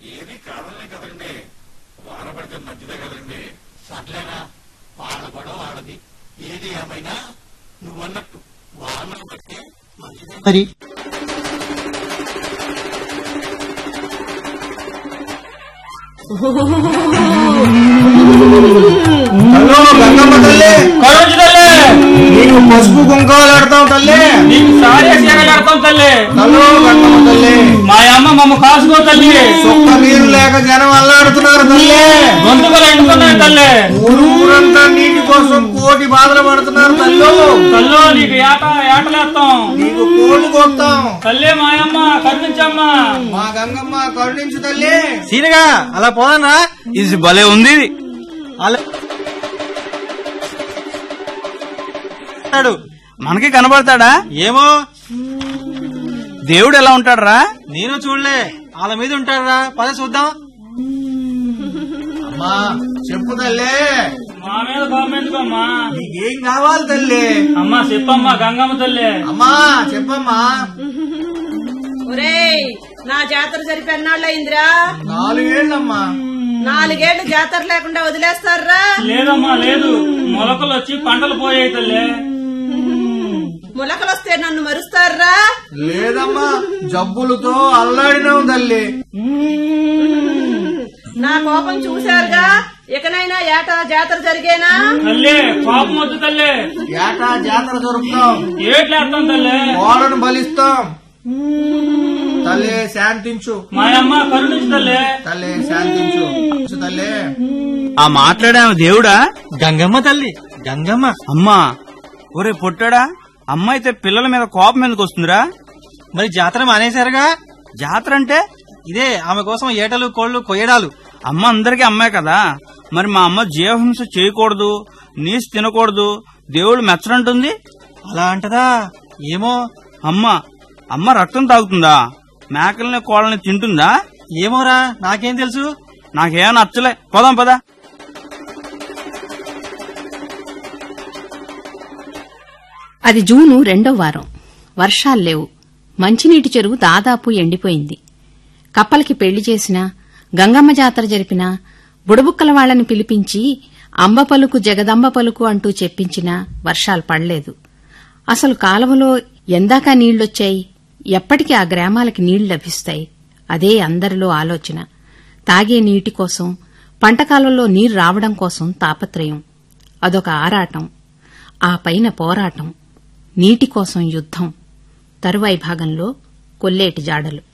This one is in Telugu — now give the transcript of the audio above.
ఏది కాదలే కదండి వాన పడితే మంచిదే కదండి సర్లేరా వాళ్ళ గొడవ వాళ్ళది ఏది ఏమైనా నువ్వన్నట్టు వానలు పడితే మంచిదే మరి హలో గంగమ్మ తల్లి కరోజు తల్లి నీకు పసుపు కుంకాలు ఆడతాం తల్లి నీకు సారే చీరలాడతాం తల్లి హలో గంగమ్మ తల్లి మా అమ్మ మమ్మ కాసుకో తల్లి ఒక్క నీరు లేక జనం అల్లాడుతున్నారు తల్లి గొంతుకలు ఎండుతున్నాయి తల్లి ఊరు ఊరంతా నీటి కోసం కోటి బాధలు పడుతున్నారు తల్లు తల్లో నీకు ఏట ఏటలేస్తాం నీకు కోళ్ళు కొత్తాం తల్లి మా అమ్మ కరుణించమ్మా మా గంగమ్మ కరుణించు తల్లి సీనగా అలా పోదన్నా ఇది భలే ఉంది ఇది. అలా ఉంటాడు. మనకి కనబడతాడా ఏమో దేవుడు ఎలా ఉంటాడరా నేను చూడలే వాళ్ళ మీద ఉంటాడరా పద చూద్దాం అమ్మా చెప్పు తల్లి మా మీద బామెందుకమ్మా నీకేం కావాలి తల్లి అమ్మా చెప్పమ్మా గంగమ్మ తల్లి అమ్మా చెప్పమ్మా ఒరేయ్ నా జాతర జరిపి ఎన్నాళ్ళయిందిరా నాలుగేళ్ళమ్మా నాలుగేళ్లు జాతర లేకుండా వదిలేస్తారా లేదమ్మా లేదు మొలకలు వచ్చి పంటలు పోయాయి తల్లి ములకలొస్తే నన్ను మరుస్తారా లేదమ్మా జబ్బులతో అల్లాడినాం తల్లి నా కోపం చూశారుగా ఇకనైనా ఏటా జాతర జరిగేనా తల్లి పాపం వద్దు తల్లి ఏటా జాతర దొరుకుతాం ఏట్లేస్తాం తల్లి కోడను బలిస్తాం తల్లి శాంతించు మా అమ్మ కరుణించు తల్లి తల్లి శాంతించు వచ్చు తల్లి ఆ మాట్లాడే దేవుడా గంగమ్మ తల్లి గంగమ్మ అమ్మా ఒరే పొట్టాడా అమ్మ అయితే పిల్లల మీద కోపం ఎందుకు వస్తుందిరా మరి జాతర మానేశారుగా జాతర అంటే ఇదే ఆమె కోసం ఏటలు కోళ్లు కొయ్యడాలు అమ్మ అందరికీ అమ్మే కదా మరి మా అమ్మ జీవహింస చేయకూడదు నీసు తినకూడదు దేవుడు మెచ్చడంటుంది అలా అంటదా ఏమో అమ్మ అమ్మ రక్తం తాగుతుందా మేకల్ని కోళ్ళని తింటుందా ఏమోరా నాకేం తెలుసు నాకేం నచ్చలే పోదాం పదా అది జూను రెండో వారం వర్షాలు లేవు మంచినీటి చెరువు దాదాపు ఎండిపోయింది కప్పలకి పెళ్లి చేసినా గంగమ్మ జాతర జరిపినా బుడబుక్కల వాళ్ళని పిలిపించి అంబ పలుకు జగదంబ పలుకు అంటూ చెప్పించినా వర్షాలు పడలేదు అసలు కాలువలో ఎందాక నీళ్లొచ్చాయి ఎప్పటికి ఆ గ్రామాలకి నీళ్లు లభిస్తాయి అదే అందరిలో ఆలోచన తాగే నీటి కోసం పంట కాలంలో నీరు రావడం కోసం తాపత్రయం అదొక ఆరాటం ఆ పైన పోరాటం నీటి కోసం యుద్ధం తరువాయి భాగంలో కొల్లేటి జాడలు